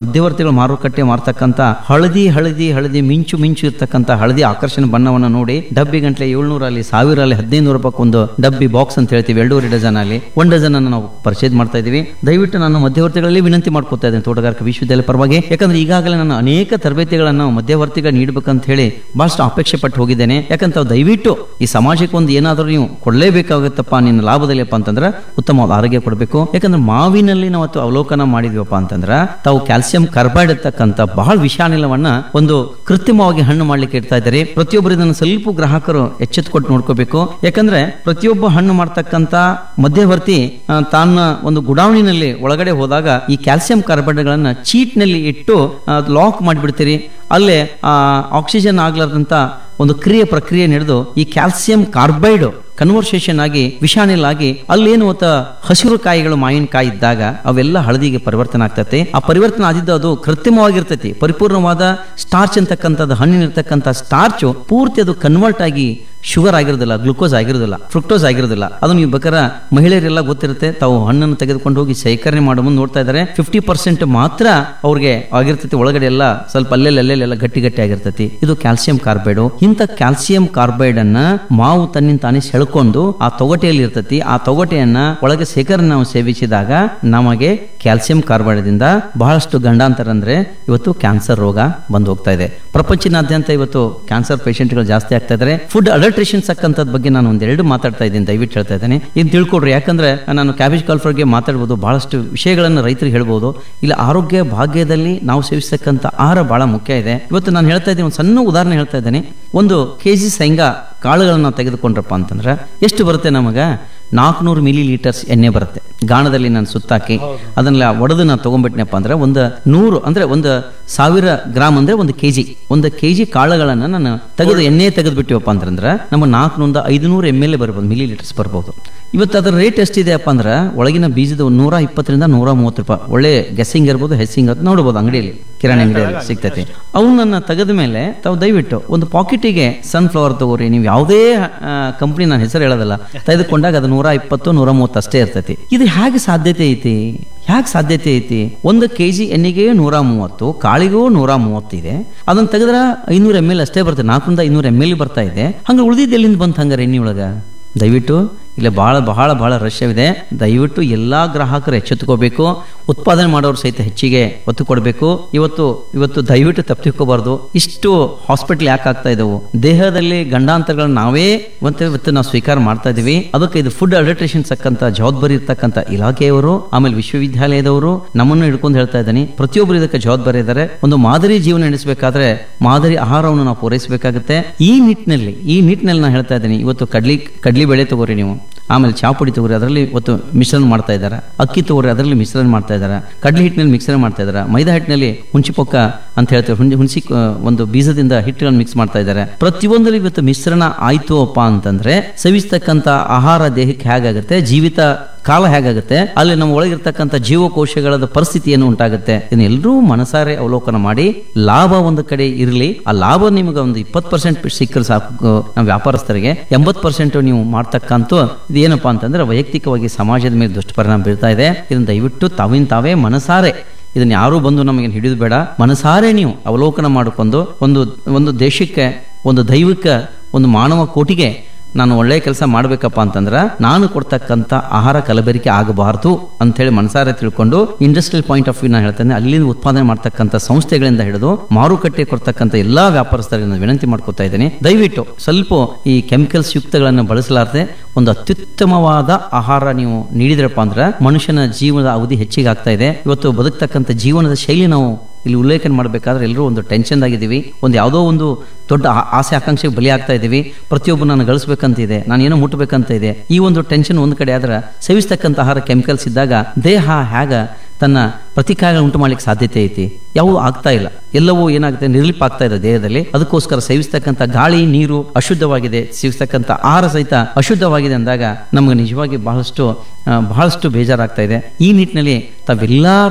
ಮಧ್ಯವರ್ತಿಗಳು ಮಾರುಕಟ್ಟೆ ಮಾರ್ತಕ್ಕಂಥ ಹಳದಿ ಹಳದಿ ಹಳದಿ ಮಿಂಚು ಮಿಂಚು ಇರ್ತಕ್ಕಂಥ ಹಳದಿ ಆಕರ್ಷಣೆ ಬಣ್ಣವನ್ನು ನೋಡಿ ಡಬ್ಬಿ ಗಂಟ್ಲೆ ಏಳ್ನೂರ ಅಲ್ಲಿ ಸಾವಿರ ಅಲ್ಲಿ ಹದಿನೈದು ರೂಪಾಯಿ ಒಂದು ಡಬ್ಬಿ ಬಾಕ್ಸ್ ಅಂತ ಹೇಳ್ತೀವಿ ಎರಡೂವರೆ ಡಜನ್ ಅಲ್ಲಿ ಒಂದ್ ಡಜನ್ ಅನ್ನು ನಾವು ಪರ್ಚೇಸ್ ಮಾಡ್ತಾ ಇದೀವಿ ದಯವಿಟ್ಟು ನಾನು ಮಧ್ಯವರ್ತಿಗಳಲ್ಲಿ ವಿನಂತಿ ಮಾಡ್ಕೊತಾ ಇದ್ದೇನೆ ತೋಟಗಾರಿಕಾ ವಿಶ್ವವಿದ್ಯಾಲಯ ಪರವಾಗಿ ಯಾಕಂದ್ರೆ ಈಗಾಗಲೇ ನಾನು ಅನೇಕ ತರಬೇತಿಗಳನ್ನು ಮಧ್ಯವರ್ತಿಗಳು ನೀಡಬೇಕಂತ ಹೇಳಿ ಬಹಳಷ್ಟು ಅಪೇಕ್ಷೆ ಪಟ್ಟು ಹೋಗಿದ್ದೇನೆ ಯಾಕಂತ ತಾವು ದಯವಿಟ್ಟು ಈ ಸಮಾಜಕ್ಕೆ ಒಂದು ಏನಾದರೂ ನೀವು ಕೊಡಲೇಬೇಕಾಗುತ್ತಪ್ಪ ನಿನ್ನ ಲಾಭದಲ್ಲಿಪ್ಪ ಅಂತಂದ್ರೆ ಉತ್ತಮವಾದ ಆರೋಗ್ಯ ಕೊಡಬೇಕು ಯಾಕಂದ್ರೆ ಮಾವಿನಲ್ಲಿ ನಾವು ಅವತ್ತು ಅವಲೋಕನ ಮಾಡಿದ್ವಪ್ಪ ಅಂತಂದ್ರೆ ತಾವು ಕ್ಯಾಲ್ಸಿಯಂ ಕಾರ್ಬೈಡ್ ಇರ್ತಕ್ಕಂಥ ಬಹಳ ವಿಷಾನಿಲವನ್ನ ಒಂದು ಕೃತ್ರಿಮವಾಗಿ ಹಣ್ಣು ಮಾಡ್ಲಿಕ್ಕೆ ಇಡ್ತಾ ಇದ್ದಾರೆ ಪ್ರತಿಯೊಬ್ಬರು ಇದನ್ನು ಸ್ವಲ್ಪ ಗ್ರಾಹಕರು ಎಚ್ಚೆತ್ತುಕೊಟ್ಟು ನೋಡ್ಕೋಬೇಕು ಯಾಕಂದ್ರೆ ಪ್ರತಿಯೊಬ್ಬ ಹಣ್ಣು ಮಾಡ್ತಕ್ಕಂಥ ಮಧ್ಯವರ್ತಿ ಆ, ತನ್ನ ಒಂದು ಗುಡಾವಣಿನಲ್ಲಿ ಒಳಗಡೆ ಹೋದಾಗ ಈ ಕ್ಯಾಲ್ಸಿಯಂ ಕಾರ್ಬೈಡ್ಗಳನ್ನ ಚೀಟ್ ನಲ್ಲಿ ಇಟ್ಟು ಲಾಕ್ ಮಾಡಿಬಿಡ್ತೀರಿ ಅಲ್ಲೇ ಆ, ಆಕ್ಸಿಜನ್ ಆಗ್ಲಾರ್ದಂತ ಒಂದು ಕ್ರಿಯೆ ಪ್ರಕ್ರಿಯೆ ನಡೆದು ಈ ಕ್ಯಾಲ್ಸಿಯಂ ಕಾರ್ಬೈಡ್ ಕನ್ವರ್ಸೇಷನ್ ಆಗಿ ವಿಷಾನಿಲ್ ಆಗಿ ಅಲ್ಲೇನು ಒತ್ತ ಹಸಿರು ಕಾಯಿಗಳು ಮಾವಿನಕಾಯಿ ಇದ್ದಾಗ ಅವೆಲ್ಲ ಹಳದಿಗೆ ಪರಿವರ್ತನೆ ಆಗ್ತತೆ ಆ ಪರಿವರ್ತನೆ ಆದಿದ್ದು ಅದು ಕೃತ್ರಿಮವಾಗಿರ್ತೈತಿ ಪರಿಪೂರ್ಣವಾದ ಸ್ಟಾರ್ಚ್ ಅಂತಕ್ಕಂಥದ್ದು ಹಣ್ಣಿನಿರ್ತಕ್ಕಂಥ ಸ್ಟಾರ್ಚ್ ಪೂರ್ತಿ ಅದು ಕನ್ವರ್ಟ್ ಆಗಿ ಶುಗರ್ ಆಗಿರೋದಿಲ್ಲ ಗ್ಲುಕೋಸ್ ಆಗಿರೋದಿಲ್ಲ ಫ್ರುಕ್ಟೋಸ್ ಆಗಿರೋದಿಲ್ಲ ಅದು ನೀವು ಬೇಕಾದ್ರೆ ಮಹಿಳೆಯರೆಲ್ಲ ಗೊತ್ತಿರುತ್ತೆ ತಾವು ಹಣ್ಣನ್ನು ತೆಗೆದುಕೊಂಡು ಹೋಗಿ ಶೇಖರಣೆ ಮಾಡೋ ಮುಂದೆ ನೋಡ್ತಾ ಇದ್ದಾರೆ ಫಿಫ್ಟಿ ಪರ್ಸೆಂಟ್ ಮಾತ್ರ ಅವ್ರಿಗೆ ಆಗಿರ್ತೈತಿ ಒಳಗಡೆ ಎಲ್ಲ ಸ್ವಲ್ಪ ಅಲ್ಲೆಲ್ಲ ಅಲ್ಲೆಲ್ಲ ಗಟ್ಟಿ ಗಟ್ಟಿ ಆಗಿರ್ತೈತಿ ಇದು ಕ್ಯಾಲ್ಸಿಯಂ ಕಾರ್ಬೈಡ್ ಇಂಥ ಕ್ಯಾಲ್ಸಿಯಂ ಕಾರ್ಬೈಡ್ ಅನ್ನ ಮಾವು ತನ್ನಿಂದ ತಾನೇ ಸೆಳ್ಕೊಂಡು ಆ ತೊಗಟೆಯಲ್ಲಿ ಇರ್ತೈತಿ ಆ ತೊಗಟೆಯನ್ನ ಒಳಗೆ ಶೇಖರಣೆ ನಾವು ಸೇವಿಸಿದಾಗ ನಮಗೆ ಕ್ಯಾಲ್ಸಿಯಂ ಕಾರ್ಬೈಡ್ದಿಂದ ಬಹಳಷ್ಟು ಗಂಡಾಂತರ ಅಂದ್ರೆ ಇವತ್ತು ಕ್ಯಾನ್ಸರ್ ರೋಗ ಬಂದು ಹೋಗ್ತಾ ಇದೆ ಪ್ರಪಂಚನಾದ್ಯಂತ ಇವತ್ತು ಕ್ಯಾನ್ಸರ್ ಪೇಷಂಟ್ಗಳು ಜಾಸ್ತಿ ಆಗ್ತಾ ಇದ್ದಾರೆ ಫುಡ್ ಅಡಲ್ಟ್ರೇಷನ್ ಸಕ್ಕಂತದ್ ಬಗ್ಗೆ ನಾನು ಒಂದೆರಡು ಮಾತಾಡ್ತಾ ಇದ್ದೀನಿ ದಯವಿಟ್ಟು ಹೇಳ್ತಾ ಇದ್ದೇನೆ ಇನ್ನು ತಿಳ್ಕೊಡ್ರಿ ಯಾಕಂದ್ರೆ ನಾನು ಕ್ಯಾಬೇಜ್ ಕಾಲ್ಫರ್ಗೆ ಮಾತಾಡ್ಬೋದು ಬಹಳಷ್ಟು ವಿಷಯಗಳನ್ನು ರೈತರಿಗೆ ಹೇಳ್ಬೋದು ಇಲ್ಲ ಆರೋಗ್ಯ ಭಾಗ್ಯದಲ್ಲಿ ನಾವು ಸೇವಿಸ್ತಕ್ಕಂಥ ಆಹಾರ ಬಹಳ ಮುಖ್ಯ ಇದೆ ಇವತ್ತು ನಾನು ಹೇಳ್ತಾ ಇದ್ದೀನಿ ಒಂದು ಸಣ್ಣ ಉದಾಹರಣೆ ಹೇಳ್ತಾ ಇದ್ದೇನೆ ಒಂದು ಕೆ ಜಿ ಶೇಂಗಾ ಕಾಳುಗಳನ್ನ ನಾವು ತೆಗೆದುಕೊಂಡ್ರಪ್ಪ ಅಂತಂದ್ರೆ ಎಷ್ಟು ಬರುತ್ತೆ ನಮಗೆ ನಾಲ್ಕುನೂರು ಮಿಲಿ ಲೀಟರ್ಸ್ ಎಣ್ಣೆ ಬರುತ್ತೆ ಗಾಣದಲ್ಲಿ ನಾನು ಸುತ್ತಾಕಿ ಅದನ್ನೆಲ್ಲ ಒಡೆದು ನಾನು ತಗೊಂಡ್ಬಿಟ್ನಪ್ಪ ಅಂದ್ರೆ ಒಂದು ನೂರು ಅಂದ್ರೆ ಒಂದು ಸಾವಿರ ಗ್ರಾಮ್ ಅಂದ್ರೆ ಒಂದು ಕೆಜಿ ಒಂದು ಕೆಜಿ ಕಾಳುಗಳನ್ನ ನಾನು ತೆಗೆದು ಎಣ್ಣೆ ತೆಗೆದು ಬಿಟ್ಟಿವಪ್ಪ ಅಂತಂದ್ರೆ ನಮ್ಮ ನಾಲ್ಕುನೂರ ಐದುನೂರು ಎಮ್ ಎಲ್ ಬರ್ಬೋದು ಮಿಲಿ ಲೀಟರ್ಸ್ ಬರ್ಬೋದು ಇವತ್ತು ಅದರ ರೇಟ್ ಎಷ್ಟಿದೆಯಪ್ಪ ಅಂದ್ರೆ ಒಳಗಿನ ಬೀಜದ ಒಂದು ನೂರ ಇಪ್ಪತ್ತರಿಂದ ನೂರ ಮೂವತ್ತು ರೂಪಾಯಿ ಒಳ್ಳೆ ಗೆಸ್ಸಿಂಗ್ ಇರ್ಬೋದು ಹೆಸ್ಸಿಂಗ್ ಅದು ನೋಡ್ಬೋದು ಅಂಗಡಿಯಲ್ಲಿ ಕಿರಾಣಿ ಅಂಗಡಿಯಲ್ಲಿ ಸಿಗ್ತೈತಿ ಅವನನ್ನ ತೆಗೆದ ಮೇಲೆ ತಾವು ದಯವಿಟ್ಟು ಒಂದು ಪಾಕೆಟಿಗೆ ಸನ್ಫ್ಲವರ್ ತಗೋರಿ ನೀವು ಯಾವುದೇ ಕಂಪ್ನಿ ನಾನು ಹೆಸರು ಹೇಳೋದಲ್ಲ ತೆಗೆದುಕೊಂಡಾಗ ಅದು ನೂರ ಇಪ್ಪತ್ತು ನೂರ ಮೂವತ್ತು ಅಷ್ಟೇ ಇರ್ತೈತಿ ಇದು ಹೇಗೆ ಸಾಧ್ಯತೆ ಐತಿ ಯಾಕೆ ಸಾಧ್ಯತೆ ಐತಿ ಒಂದು ಕೆ ಜಿ ಎಣ್ಣೆಗೆ ನೂರ ಮೂವತ್ತು ಕಾಳಿಗೂ ನೂರ ಮೂವತ್ತಿದೆ ಅದನ್ನ ತೆಗೆದ್ರೆ ಐನೂರು ಎಮ್ ಎಲ್ ಅಷ್ಟೇ ಬರ್ತದೆ ನಾಲ್ಕರಿಂದ ಐನೂರು ಎಮ್ ಎಲ್ ಬರ್ತಾ ಇದೆ ಹಂಗೆ ಉಳಿದಿದ್ದು ಎಲ್ಲಿಂದ ಬಂತು ಹಂಗಾರೆ ಎಣ್ಣೆ ಒಳಗ ದಯವಿಟ್ಟು ಇಲ್ಲಿ ಬಹಳ ಬಹಳ ಬಹಳ ರಶ್ಯವಿದೆ ದಯವಿಟ್ಟು ಎಲ್ಲ ಗ್ರಾಹಕರು ಎಚ್ಚೆತ್ತುಕೋಬೇಕು ಉತ್ಪಾದನೆ ಮಾಡೋರು ಸಹಿತ ಹೆಚ್ಚಿಗೆ ಒತ್ತು ಕೊಡಬೇಕು ಇವತ್ತು ಇವತ್ತು ದಯವಿಟ್ಟು ತಪ್ಪಿಕೋಬಾರ್ದು ಇಷ್ಟು ಹಾಸ್ಪಿಟಲ್ ಯಾಕೆ ಆಗ್ತಾ ಇದಾವು ದೇಹದಲ್ಲಿ ಗಂಡಾಂತರಗಳನ್ನ ನಾವೇ ಮತ್ತೆ ಇವತ್ತು ನಾವು ಸ್ವೀಕಾರ ಮಾಡ್ತಾ ಇದೀವಿ ಅದಕ್ಕೆ ಇದು ಫುಡ್ ಅಡಲ್ಟ್ರೇಷನ್ ಸಕ್ಕಂತ ಜವಾಬ್ದಾರಿ ಇರ್ತಕ್ಕಂಥ ಇಲಾಖೆಯವರು ಆಮೇಲೆ ವಿಶ್ವವಿದ್ಯಾಲಯದವರು ನಮ್ಮನ್ನು ಹಿಡ್ಕೊಂಡು ಹೇಳ್ತಾ ಇದ್ದೀನಿ ಪ್ರತಿಯೊಬ್ಬರು ಇದಕ್ಕೆ ಜವಾಬ್ದಾರಿ ಇದ್ದಾರೆ ಒಂದು ಮಾದರಿ ಜೀವನ ನಡೆಸಬೇಕಾದ್ರೆ ಮಾದರಿ ಆಹಾರವನ್ನು ನಾವು ಪೂರೈಸಬೇಕಾಗುತ್ತೆ ಈ ನಿಟ್ಟಿನಲ್ಲಿ ಈ ನಿಟ್ಟಿನಲ್ಲಿ ನಾನು ಹೇಳ್ತಾ ಇದ್ದೀನಿ ಇವತ್ತು ಕಡ್ಲಿ ಕಡ್ಲಿ ಬೆಳೆ ತಗೋರಿ ನೀವು ಆಮೇಲೆ ಚಾ ಪುಡಿ ತಗೋರಿ ಅದರಲ್ಲಿ ಇವತ್ತು ಮಿಶ್ರಣ ಮಾಡ್ತಾ ಇದ್ದಾರೆ ಅಕ್ಕಿ ತಗೋರಿ ಅದರಲ್ಲಿ ಮಿಶ್ರಣ ಮಾಡ್ತಾ ಇದ್ದಾರೆ ಕಡ್ಲಿ ಹಿಟ್ಟಿನಲ್ಲಿ ಮಿಶ್ರಣ ಮಾಡ್ತಾ ಇದ್ದಾರೆ ಮೈದಾ ಹಿಟ್ಟಿನಲ್ಲಿ ಹುಂಚಿ ಪೊಕ್ಕ ಅಂತ ಹೇಳ್ತಾರೆ ಹುಣಿ ಹುಣಸಿ ಆ, ಒಂದು ಬೀಜದಿಂದ ಹಿಟ್ಟುಗಳನ್ನು ಮಿಕ್ಸ್ ಮಾಡ್ತಾ ಇದ್ದಾರೆ ಪ್ರತಿಯೊಂದರಲ್ಲಿ ಇವತ್ತು ಮಿಶ್ರಣ ಆಯ್ತು ಅಪ್ಪ ಅಂತಂದ್ರೆ ಸೇವಿಸ್ತಕ್ಕಂಥ ಆಹಾರ ದೇಹಕ್ಕೆ ಹೇಗಾಗುತ್ತೆ ಜೀವಿತ ಕಾಲ ಹೇಗಾಗುತ್ತೆ ಅಲ್ಲಿ ನಮ್ಮ ಒಳಗಿರ್ತಕ್ಕಂಥ ಜೀವಕೋಶಗಳ ಪರಿಸ್ಥಿತಿ ಏನು ಉಂಟಾಗುತ್ತೆ ಇದನ್ನ ಎಲ್ಲರೂ ಮನಸಾರೆ ಅವಲೋಕನ ಮಾಡಿ ಲಾಭ ಒಂದು ಕಡೆ ಇರಲಿ ಆ ಲಾಭ ನಿಮಗೆ ಒಂದು ಇಪ್ಪತ್ತು ಪರ್ಸೆಂಟ್ ಸಿಕ್ಕರೆ ಸಾಕು ನಮ್ಮ ವ್ಯಾಪಾರಸ್ಥರಿಗೆ ಎಂಬತ್ತು ಪರ್ಸೆಂಟ್ ನೀವು ಮಾಡ್ತಕ್ಕಂಥ ಇದೇನಪ್ಪಾ ಅಂತಂದ್ರೆ ವೈಯಕ್ತಿಕವಾಗಿ ಸಮಾಜದ ಮೇಲೆ ದುಷ್ಪರಿಣಾಮ ಬೀಳ್ತಾ ಇದೆ ಇದನ್ನ ದಯವಿಟ್ಟು ತಾವಿನ ತಾವೇ ಮನಸಾರೆ ಇದನ್ನ ಯಾರೂ ಬಂದು ನಮಗೆ ಹಿಡಿದು ಬೇಡ ಮನಸಾರೆ ನೀವು ಅವಲೋಕನ ಮಾಡಿಕೊಂಡು ಒಂದು ಒಂದು ದೇಶಕ್ಕೆ ಒಂದು ದೈವಿಕ ಒಂದು ಮಾನವ ಕೋಟಿಗೆ ನಾನು ಒಳ್ಳೆ ಕೆಲಸ ಮಾಡಬೇಕಪ್ಪ ಅಂತಂದ್ರೆ ನಾನು ಕೊಡ್ತಕ್ಕಂಥ ಆಹಾರ ಕಲಬೆರಿಕೆ ಆಗಬಾರ್ದು ಅಂತೇಳಿ ಮನಸಾರೆ ತಿಳ್ಕೊಂಡು ಇಂಡಸ್ಟ್ರಿಯಲ್ ಪಾಯಿಂಟ್ ಆಫ್ ವ್ಯೂ ನಾನು ಹೇಳ್ತೇನೆ ಅಲ್ಲಿಂದ ಉತ್ಪಾದನೆ ಮಾಡ್ತಕ್ಕಂಥ ಸಂಸ್ಥೆಗಳಿಂದ ಹಿಡಿದು ಮಾರುಕಟ್ಟೆ ಕೊಡ್ತಕ್ಕಂಥ ಎಲ್ಲಾ ವ್ಯಾಪಾರಸ್ಥರಿಗೆ ನಾನು ವಿನಂತಿ ಮಾಡ್ಕೊತಾ ಇದ್ದೀನಿ ದಯವಿಟ್ಟು ಸ್ವಲ್ಪ ಈ ಕೆಮಿಕಲ್ಸ್ ಯುಕ್ತಗಳನ್ನು ಬಳಸಲಾರದೆ ಒಂದು ಅತ್ಯುತ್ತಮವಾದ ಆಹಾರ ನೀವು ನೀಡಿದ್ರಪ್ಪ ಅಂದ್ರೆ ಮನುಷ್ಯನ ಜೀವನದ ಅವಧಿ ಹೆಚ್ಚಿಗೆ ಆಗ್ತಾ ಇದೆ ಇವತ್ತು ಬದುಕ್ತಕ್ಕಂಥ ಜೀವನದ ಶೈಲಿ ನಾವು ಇಲ್ಲಿ ಉಲ್ಲೇಖನ ಮಾಡಬೇಕಾದ್ರೆ ಎಲ್ಲರೂ ಒಂದು ಟೆನ್ಷನ್ ಆಗಿದ್ದೀವಿ ಒಂದು ಯಾವುದೋ ಒಂದು ದೊಡ್ಡ ಆ- ಆಸೆ ಆಕಾಂಕ್ಷೆಗೆ ಬಲಿ ಆಗ್ತಾ ಇದ್ದೀವಿ ಪ್ರತಿಯೊಬ್ಬರು ನಾನು ಗಳಿಸ್ಬೇಕಂತ ಇದೆ ನಾನು ಏನೋ ಮುಟ್ಟಬೇಕಂತ ಇದೆ ಈ ಒಂದು ಟೆನ್ಷನ್ ಒಂದು ಕಡೆ ಆದ್ರೆ ಸೇವಿಸ್ತಕ್ಕಂಥ ಆಹಾರ ಕೆಮಿಕಲ್ಸ್ ಇದ್ದಾಗ ದೇಹ ಹೇಗ ತನ್ನ ಪ್ರತಿಕ್ರಿಯೆಗಳು ಉಂಟು ಮಾಡ್ಲಿಕ್ಕೆ ಸಾಧ್ಯತೆ ಐತಿ ಯಾವೂ ಆಗ್ತಾ ಇಲ್ಲ ಎಲ್ಲವೂ ಏನಾಗುತ್ತೆ ನಿರ್ಲಿಪ್ ಆಗ್ತಾ ಇದೆ ದೇಹದಲ್ಲಿ ಅದಕ್ಕೋಸ್ಕರ ಸೇವಿಸ್ತಕ್ಕಂಥ ಗಾಳಿ ನೀರು ಅಶುದ್ಧವಾಗಿದೆ ಸೇವಿಸ್ತಕ್ಕಂಥ ಆಹಾರ ಸಹಿತ ಅಶುದ್ಧವಾಗಿದೆ ಅಂದಾಗ ನಮಗೆ ನಿಜವಾಗಿ ಬಹಳಷ್ಟು ಆ, ಬಹಳಷ್ಟು ಬೇಜಾರಾಗ್ತಾ ಇದೆ ಈ ನಿಟ್ಟಿನಲ್ಲಿ ತಾವೆಲ್ಲರೂ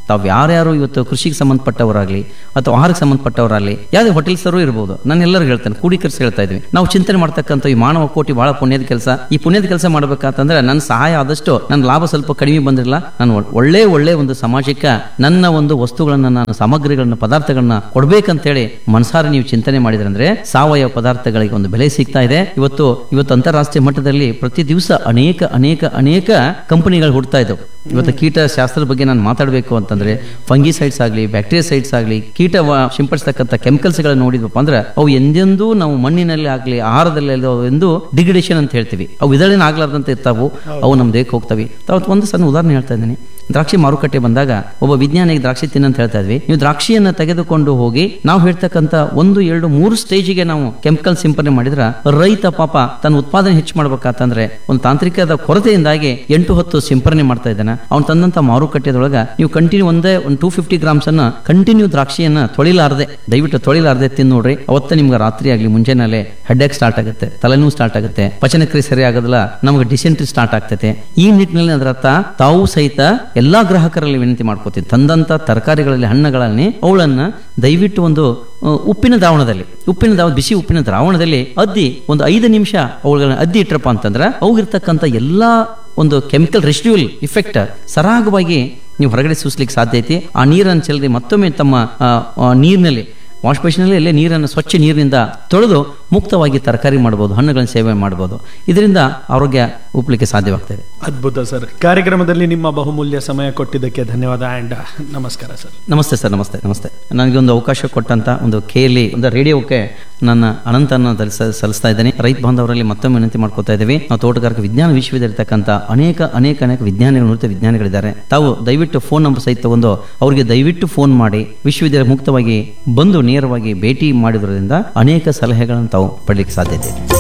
ತಾವು ಯಾರ್ಯಾರು ಇವತ್ತು ಕೃಷಿಗೆ ಸಂಬಂಧಪಟ್ಟವರಾಗ್ಲಿ ಅಥವಾ ಆಹಾರಕ್ಕೆ ಸಂಬಂಧಪಟ್ಟವರಾಗಲಿ ಯಾವುದೇ ಹೋಟೆಲ್ಸರು ಇರ್ಬೋದು ನಾನು ಎಲ್ಲರಿಗೂ ಹೇಳ್ತೇನೆ ಕೂಡಿಕರಿಸಿ ಹೇಳ್ತಾ ಇದ್ವಿ ನಾವು ಚಿಂತನೆ ಮಾಡ್ತಕ್ಕಂಥ ಈ ಮಾನವ ಕೋಟಿ ಬಹಳ ಪುಣ್ಯದ ಕೆಲಸ ಈ ಪುಣ್ಯದ ಕೆಲಸ ಮಾಡ್ಬೇಕಂತಂದ್ರೆ ನನ್ನ ಸಹಾಯ ಆದಷ್ಟು ನನ್ನ ಲಾಭ ಸ್ವಲ್ಪ ಕಡಿಮೆ ಬಂದಿರಲ್ಲ ನಾನು ಒಳ್- ಒಳ್ಳೆ ಒಳ್ಳೆ ಒಂದು ಸಮಾಜಕ್ಕೆ ನನ್ನ ಒಂದು ವಸ್ತುಗಳನ್ನ ನಾನು ಸಾಮಗ್ರಿಗಳನ್ನ ಪದಾರ್ಥಗಳನ್ನ ಕೊಡ್ಬೇಕಂತೇಳಿ ಮನಸಾರಿ ನೀವು ಚಿಂತನೆ ಮಾಡಿದ್ರಂದ್ರೆ ಸಾವಯವ ಪದಾರ್ಥಗಳಿಗೆ ಒಂದು ಬೆಲೆ ಸಿಗ್ತಾ ಇದೆ ಇವತ್ತು ಇವತ್ತು ಅಂತಾರಾಷ್ಟ್ರೀಯ ಮಟ್ಟದಲ್ಲಿ ಪ್ರತಿ ದಿವಸ ಅನೇಕ ಅನೇಕ ಅನೇಕ ಕಂಪನಿಗಳು ಹುಡ್ತಾ ಇದ್ದವು ಇವತ್ತು ಕೀಟ ಶಾಸ್ತ್ರದ ಬಗ್ಗೆ ನಾನು ಮಾತಾಡಬೇಕು ಅಂತಂದ್ರೆ ಫಂಗಿಸೈಡ್ಸ್ ಆಗಲಿ ಬ್ಯಾಕ್ಟೀರಿಯಸೈಡ್ಸ್ ಆಗಲಿ ಕೀಟ ವ- ಸಿಂಪಡಿಸ್ತಕ್ಕಂಥ ಕೆಮಿಕಲ್ಸ್ಗಳನ್ನ ನೋಡಿದ್ವಪ್ಪ ಅಂದ್ರೆ ಅವು ಎಂದೆಂದೂ ನಾವು ಮಣ್ಣಿನಲ್ಲಿ ಆಗಲಿ ಆಹಾರದಲ್ಲಿ ಅಲ್ಲೋ ಎಂದು ಡಿಗ್ರೇಡೇಷನ್ ಅಂತ ಹೇಳ್ತೀವಿ ಅವು ವಿದಳನ ಆಗ್ಲಾರ್ದಂತ ಇರ್ತಾವು ಅವು ನಮ್ಮ ದೇಹಕ್ಕೆ ಹೋಗ್ತವೆ ತಾವು ಒಂದು ಸಣ್ಣ ಉದಾಹರಣೆ ಹೇಳ್ತಾ ಇದ್ದೀನಿ ದ್ರಾಕ್ಷಿ ಮಾರುಕಟ್ಟೆ ಬಂದಾಗ ಒಬ್ಬ ವಿಜ್ಞಾನಿಗೆ ದ್ರಾಕ್ಷಿ ತಿನ್ನಂತ ಹೇಳ್ತಾ ಇದ್ವಿ ನೀವು ದ್ರಾಕ್ಷಿಯನ್ನ ತೆಗೆದುಕೊಂಡು ಹೋಗಿ ನಾವು ಹೇಳ್ತಕ್ಕಂಥ ಒಂದು ಎರಡು ಮೂರು ಸ್ಟೇಜಿಗೆ ನಾವು ಕೆಮಿಕಲ್ ಸಿಂಪಡಣೆ ಮಾಡಿದ್ರ ರೈತ ಪಾಪ ತನ್ನ ಉತ್ಪಾದನೆ ಹೆಚ್ಚು ಮಾಡ್ಬೇಕಂತಂದ್ರೆ ಒಂದು ತಾಂತ್ರಿಕದ ಕೊರತೆಯಿಂದಾಗಿ ಎಂಟು ಹೊತ್ತು ಸಿಂಪರಣೆ ಮಾಡ್ತಾ ಇದ್ದಾನೆ ಅವ್ನು ತಂದಂತ ಮಾರುಕಟ್ಟೆದೊಳಗ ನೀವು ಕಂಟಿನ್ಯೂ ಒಂದೇ ಒಂದು ಟೂ ಫಿಫ್ಟಿ ಗ್ರಾಮ್ಸ್ ಅನ್ನ ಕಂಟಿನ್ಯೂ ದ್ರಾಕ್ಷಿಯನ್ನ ತೊಳಿಲಾರ್ದೆ ದಯವಿಟ್ಟು ತೊಳಿಲಾರ್ದೆ ತಿಂದು ನೋಡ್ರಿ ಅವತ್ತ ನಿಮ್ಗೆ ರಾತ್ರಿ ಆಗ್ಲಿ ಮುಂಜಾನೆ ಹೆಡ್ಏಕ್ ಸ್ಟಾರ್ಟ್ ಆಗುತ್ತೆ ತಲೆನೋವು ಸ್ಟಾರ್ಟ್ ಆಗುತ್ತೆ ಪಚನಕ್ರಿಯೆ ಸರಿ ಆಗೋದಿಲ್ಲ ನಮಗೆ ಡಿಸೆಂಟ್ರಿ ಸ್ಟಾರ್ಟ್ ಆಗ್ತೈತೆ ಈ ನಿಟ್ಟಿನಲ್ಲಿ ಅದರ ಅರ್ಥ ತಾವು ಸಹಿತ ಎಲ್ಲಾ ಗ್ರಾಹಕರಲ್ಲಿ ವಿನಂತಿ ಮಾಡ್ಕೋತೀವಿ ತಂದಂತ ತರಕಾರಿಗಳಲ್ಲಿ ಹಣ್ಣುಗಳಲ್ಲಿ ಅವುಗಳನ್ನ ದಯವಿಟ್ಟು ಒಂದು ಆ, ಉಪ್ಪಿನ ದ್ರಾವಣದಲ್ಲಿ ಉಪ್ಪಿನ ದ್ರಾವ ಬಿಸಿ ಉಪ್ಪಿನ ದ್ರಾವಣದಲ್ಲಿ ಅದ್ದಿ ಒಂದು ಐದು ನಿಮಿಷ ಅವುಗಳನ್ನ ಅದ್ದಿ ಇಟ್ರಪ್ಪ ಅಂತಂದ್ರೆ ಅವಾಗಿರ್ತಕ್ಕಂಥ ಎಲ್ಲಾ ಒಂದು ಕೆಮಿಕಲ್ ರೆಸಿಡ್ಯೂಲ್ ಇಫೆಕ್ಟ್ ಸರಾಗವಾಗಿ ನೀವು ಹೊರಗಡೆ ಸೂಸ್ಲಿಕ್ಕೆ ಸಾಧ್ಯ ಐತಿ ಆ ನೀರನ್ನು ಚೆಲ್ಲದೆ ಮತ್ತೊಮ್ಮೆ ತಮ್ಮ ಆ, ಆ, ನೀರಿನಲ್ಲಿ ವಾಶ್ ಬೇಸಿನಲ್ಲಿ ಅಲ್ಲೇ ನೀರನ್ನು ಸ್ವಚ್ಛ ನೀರಿನಿಂದ ತೊಳೆದು ಮುಕ್ತವಾಗಿ ತರಕಾರಿ ಮಾಡ್ಬೋದು ಹಣ್ಣುಗಳನ್ನು ಸೇವೆ ಮಾಡ್ಬೋದು ಇದರಿಂದ ಆರೋಗ್ಯ ಉಪ್ಪಲಿಕ್ಕೆ ಸಾಧ್ಯವಾಗ್ತದೆ ಅದ್ಭುತ ಸರ್ ಕಾರ್ಯಕ್ರಮದಲ್ಲಿ ನಿಮ್ಮ ಬಹುಮೂಲ್ಯ ಸಮಯ ಕೊಟ್ಟಿದ್ದಕ್ಕೆ ಧನ್ಯವಾದ ಆ್ಯಂಡ್ ನಮಸ್ಕಾರ ಸರ್ ನಮಸ್ತೆ ಸರ್ ನಮಸ್ತೆ ನಮಸ್ತೆ ನನಗೆ ಒಂದು ಅವಕಾಶ ಕೊಟ್ಟಂತ ಒಂದು ಕೇಳಿ ಒಂದು ರೇಡಿಯೋಕ್ಕೆ ನನ್ನ ಅನಂತನ ಸಲ್ಲಿಸ- ಸಲ್ಲಿಸ್ತಾ ಇದ್ದೇನೆ ರೈತ ಬಾಂಧವರಲ್ಲಿ ಮತ್ತೊಮ್ಮೆ ವಿನಂತಿ ಮಾಡ್ಕೊತಾ ಇದ್ದೀವಿ ನಾವು ತೋಟಗಾರಿಕೆ ವಿಜ್ಞಾನ ವಿಶ್ವವಿದ್ಯಾಲಯ ಇರ್ತಕ್ಕಂಥ ಅನೇಕ ಅನೇಕ ಅನೇಕ ವಿಜ್ಞಾನಿಗಳು ನುರಿತ ವಿಜ್ಞಾನಿಗಳಿದ್ದಾರೆ ತಾವು ದಯವಿಟ್ಟು ಫೋನ್ ನಂಬರ್ ಸಹಿತ ತಗೊಂಡು ಅವರಿಗೆ ದಯವಿಟ್ಟು ಫೋನ್ ಮಾಡಿ ವಿಶ್ವವಿದ್ಯಾಲಯ ಮುಕ್ತವಾಗಿ ಬಂದು ನೇರವಾಗಿ ಭೇಟಿ ಮಾಡಿದ್ರಿಂದ ಅನೇಕ ಸಲಹೆಗಳನ್ನು ತಾವು ಪಡಲಿಕ್ಕೆ ಸಾಧ್ಯತೆ ಇದೆ